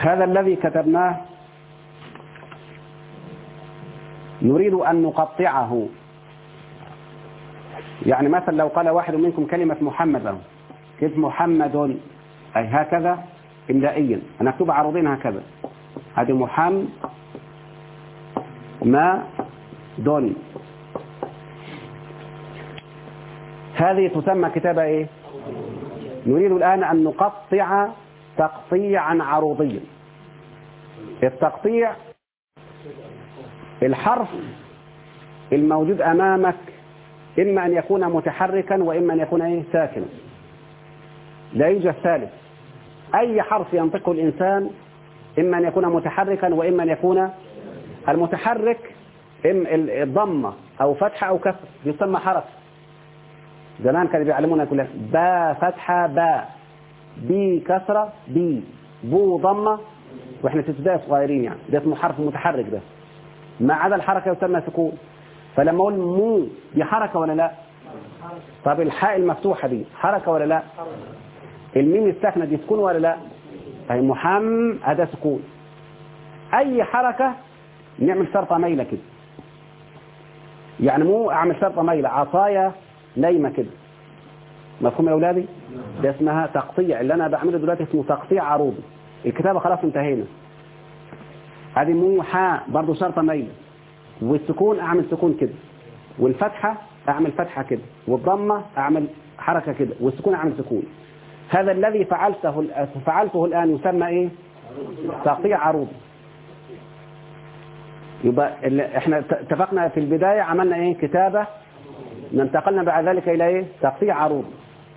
هذا الذي كتبناه نريد أن نقطعه يعني مثلا لو قال واحد منكم كلمة محمد كيف محمد أي هكذا إملائيا أنا أكتب عروضين هكذا هذه محمد ما دون هذه تسمى كتابة إيه نريد الآن أن نقطع تقطيعا عروضيا التقطيع الحرف الموجود أمامك إما أن يكون متحركا وإما أن يكون إيه ساكنا لا يوجد ثالث أي حرف ينطقه الإنسان إما أن يكون متحركا وإما أن يكون المتحرك إما الضمة أو فتحة أو كسر يسمى حرف زمان كانوا بيعلمونا كلها با فتحة با بي كسرة بي بو ضمة واحنا في ابتدائي صغيرين يعني ده اسمه حرف متحرك ده ما عدا الحركة يسمى سكون فلما اقول مو دي حركة ولا لا طب الحاء المفتوحة دي حركة ولا لا الميم الساكنة دي سكون ولا لا طيب محم هذا سكون اي حركة نعمل شرطة ميلة كده يعني مو اعمل شرطة ميلة عصايا نايمة كده مفهوم يا اولادي ده اسمها تقطيع اللي انا بعمله دلوقتي اسمه تقطيع عروضي الكتابة خلاص انتهينا هذه مو حاء برضه شرطة ميلة والسكون اعمل سكون كده والفتحة اعمل فتحة كده والضمة اعمل حركة كده والسكون اعمل سكون هذا الذي فعلته فعلته الآن يسمى ايه تقطيع عروضي يبقى احنا اتفقنا في البداية عملنا ايه كتابة انتقلنا بعد ذلك الى ايه تقطيع عروض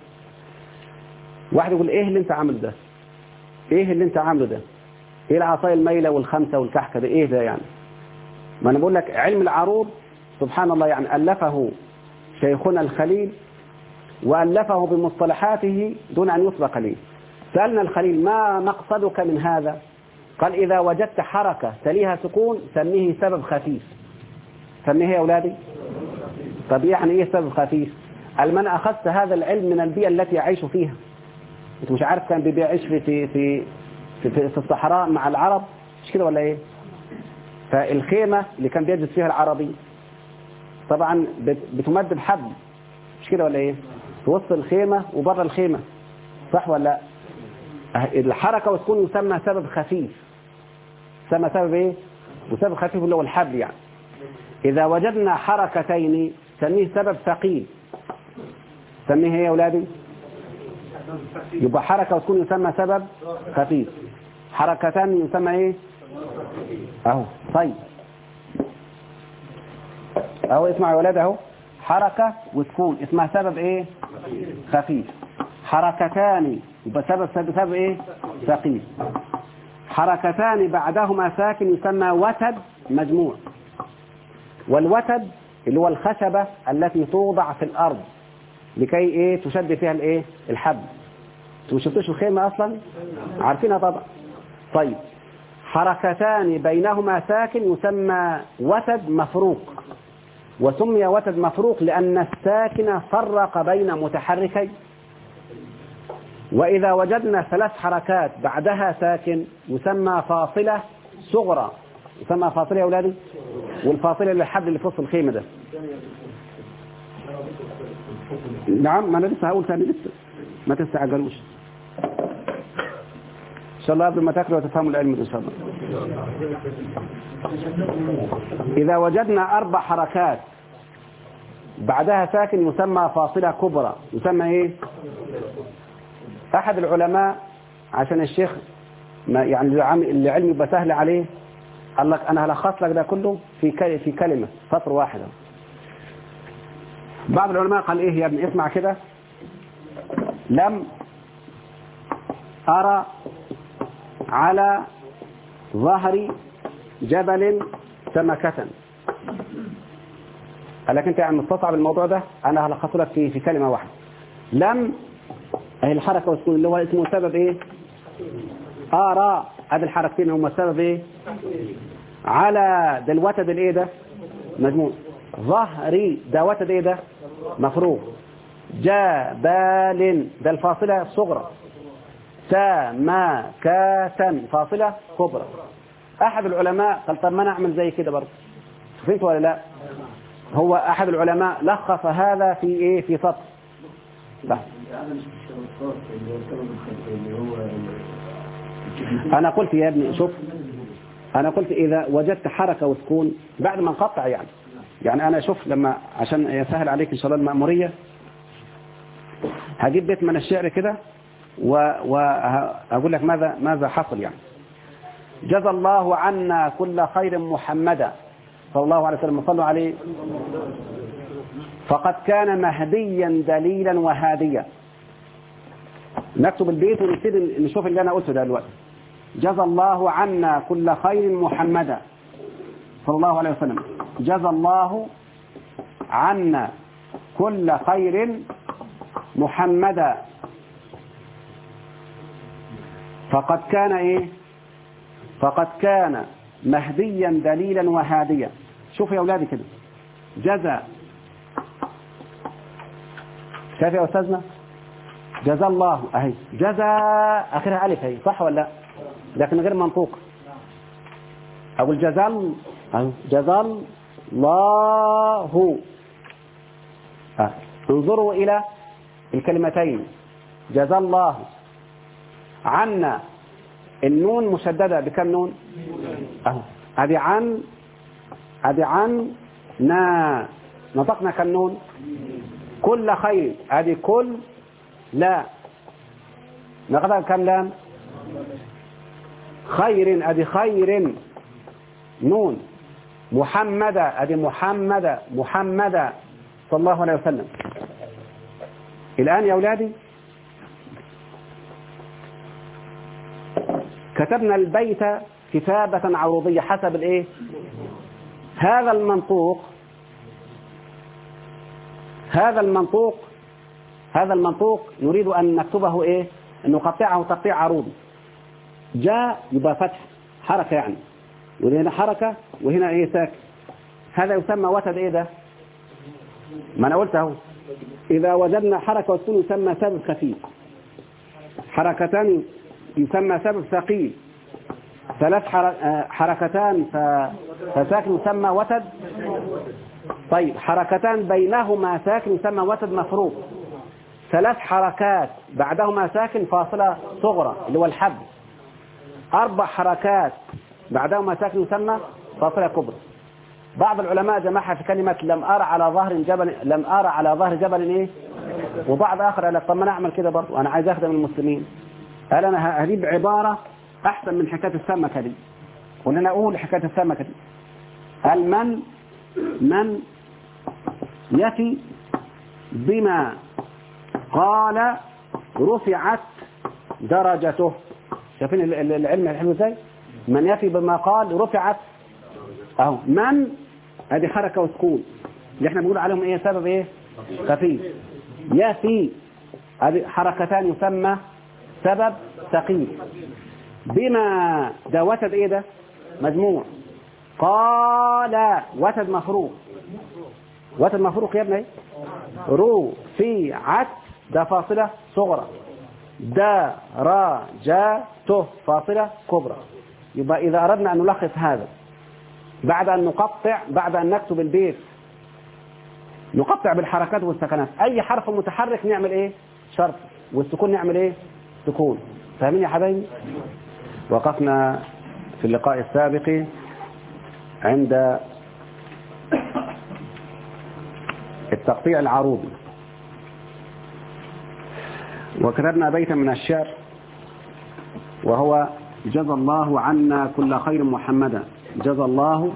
واحد يقول ايه اللي انت عامله ده ايه اللي انت عامله ده ايه العصايه الميلة والخمسة والكحكة ده ايه ده يعني ما انا بقول لك علم العروض سبحان الله يعني ألفه شيخنا الخليل وألفه بمصطلحاته دون أن يسبق لي سألنا الخليل ما مقصدك من هذا قال إذا وجدت حركة تليها سكون سميه سبب خفيف سميه يا أولادي طب يعني إيه سبب خفيف قال من أخذت هذا العلم من البيئة التي يعيش فيها أنت مش عارف كان بيعيش في في في في, في, في الصحراء مع العرب مش كده ولا إيه فالخيمة اللي كان بيجلس فيها العربي طبعا بتمد بحبل مش كده ولا ايه في وسط الخيمة وبره الخيمة صح ولا لا الحركة وتكون يسمى سبب خفيف يسمى سبب ايه وسبب خفيف اللي هو الحبل يعني اذا وجدنا حركتين سميه سبب ثقيل سميه ايه يا اولادي يبقى حركة وتكون يسمى سبب خفيف حركتان يسمى ايه اهو طيب اهو اسمع يا ولاد اهو حركة وسكون اسمها سبب ايه خفيف حركتان يبقى سبب سبب, سبب ايه ثقيل حركتان بعدهما ساكن يسمى وتد مجموع والوتد اللي هو الخشبة التي توضع في الارض لكي ايه تشد فيها الايه الحبل انتوا شفتوش الخيمة اصلا عارفينها طبعا طيب حركتان بينهما ساكن يسمى وتد مفروق وسمي وتد مفروق لأن الساكن فرق بين متحركين وإذا وجدنا ثلاث حركات بعدها ساكن يسمى فاصلة صغرى يسمى فاصلة يا أولادي والفاصلة اللي الحد اللي في وسط الخيمة ده نعم ما أنا لسه هقول ثاني لسه ما تستعجلوش إن شاء الله قبل ما تاكلوا وتفهموا العلم إن شاء الله إذا وجدنا أربع حركات بعدها ساكن يسمى فاصلة كبرى يسمى إيه أحد العلماء عشان الشيخ ما يعني العلم يبقى سهل عليه قال لك أنا هلخص لك ده كله في في كلمة سطر واحدة بعض العلماء قال إيه يا ابني اسمع كده لم أرى على ظهر جبل سمكة قال لك انت يعني مستصعب الموضوع ده انا هلخصه لك في في كلمة واحدة لم اهي الحركة والسكون اللي هو اسمه سبب ايه ارى هذه الحركتين هما السبب ايه على ده الوتد الايه ده مجموع ظهري ده وتد ايه ده مفروغ جبال ده الفاصلة الصغرى سمكة فاصلة كبرى أحد العلماء قال طب ما نعمل زي كده برضه فهمت ولا لا هو أحد العلماء لخص هذا في إيه في سطر لا. أنا قلت يا ابني شوف أنا قلت إذا وجدت حركة وسكون بعد ما نقطع يعني يعني أنا شوف لما عشان يسهل عليك إن شاء الله المأمورية هجيب بيت من الشعر كده وأقول لك ماذا ماذا حصل يعني جزى الله عنا كل خير محمدا صلى الله عليه وسلم صلوا عليه فقد كان مهديا دليلا وهاديا نكتب البيت ونبتدي نشوف اللي انا قلته ده دلوقتي جزى الله عنا كل خير محمدا صلى الله عليه وسلم جزى الله عنا كل خير محمدا فقد كان ايه فقد كان مهديا دليلا وهاديا شوفوا يا اولادي كده جزى شايف يا استاذنا جزى الله اهي جزى اخرها الف اهي صح ولا لا لكن غير منطوق اقول جزى اهو جزى الله أه. انظروا الى الكلمتين جزى الله عنا النون مشددة بكم نون اهو ادي عن ادي عن نا نطقنا كم نون كل خير ادي كل لا نقدر كم لام خير ادي خير نون محمد ادي محمد محمد صلى الله عليه وسلم الان يا اولادي كتبنا البيت كتابة عروضية حسب الايه هذا المنطوق هذا المنطوق هذا المنطوق نريد أن نكتبه إيه أن نقطعه تقطيع عروضي جاء يبقى فتح حركة يعني وهنا حركة وهنا إيه ساكن هذا يسمى وتد إيه ده ما أنا قلت أهو إذا وجدنا حركة وسكون يسمى سبب خفيف حركتان يسمى سبب ثقيل ثلاث حركتان فساكن يسمى وتد طيب حركتان بينهما ساكن يسمى وتد مفروض ثلاث حركات بعدهما ساكن فاصلة صغرى اللي هو الحد أربع حركات بعدهما ساكن يسمى فاصلة كبرى بعض العلماء جمعها في كلمة لم أرى على ظهر جبل لم أرى على ظهر جبل إيه وبعض آخر قال لك طب ما أنا أعمل كده برضه أنا عايز أخدم المسلمين قال أنا هجيب عبارة أحسن من حكاية السمكة دي قلنا أنا أقول حكاية السمكة دي قال من من يفي بما قال رفعت درجته شايفين العلم الحلو ازاي من يفي بما قال رفعت اهو من ادي حركه وسكون اللي احنا بنقول عليهم ايه سبب ايه خفيف يفي ادي حركتان يسمى سبب ثقيل بما ده وتد ايه ده مجموع قال وتد مفروق وتد مفروق يا ابني رفعت ده فاصلة صغرى درجته فاصلة كبرى يبقى إذا أردنا أن نلخص هذا بعد أن نقطع بعد أن نكتب البيت نقطع بالحركات والسكنات أي حرف متحرك نعمل إيه شرط والسكون نعمل إيه سكون فاهمين يا حبايبي وقفنا في اللقاء السابق عند التقطيع العروضي وكتبنا بيتا من الشعر وهو جزى الله عنا كل خير محمدا جزى الله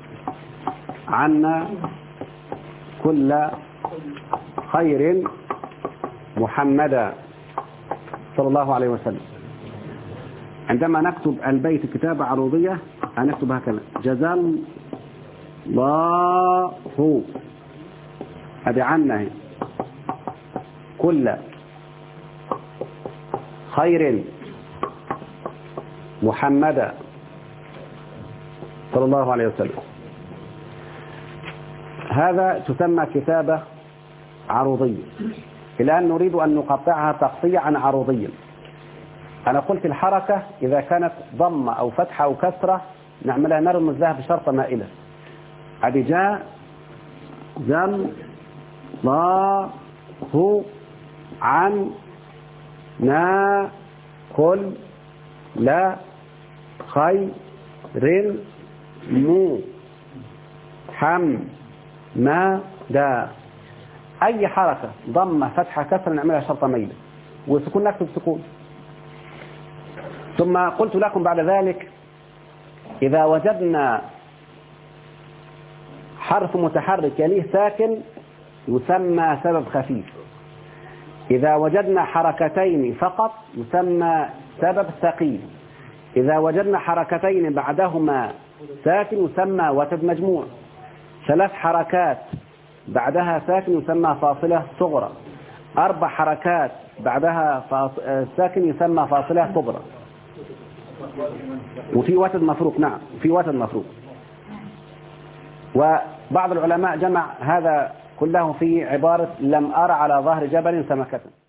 عنا كل خير محمدا صلى الله عليه وسلم عندما نكتب البيت كتابة عروضية هنكتب هكذا جزى الله أدي عنا كل خير محمدا صلى الله عليه وسلم هذا تسمى كتابة عروضية الآن نريد أن نقطعها تقطيعا عروضيا أنا قلت الحركة إذا كانت ضمة أو فتحة أو كسرة نعملها نرمز لها بشرطة مائلة أدي جاء زم ضا هو عن نا كل لا خي رن مو حم ما دا أي حركة ضمة فتحة كسرة نعملها شرطة ميلة والسكون نكتب سكون ثم قلت لكم بعد ذلك إذا وجدنا حرف متحرك يليه ساكن يسمى سبب خفيف إذا وجدنا حركتين فقط يسمى سبب ثقيل إذا وجدنا حركتين بعدهما ساكن يسمى وتد مجموع ثلاث حركات بعدها ساكن يسمى فاصلة صغرى أربع حركات بعدها ساكن يسمى فاصلة كبرى وفي وتد مفروق نعم في وتد مفروق وبعض العلماء جمع هذا كله في عبارة لم أرى على ظهر جبل سمكة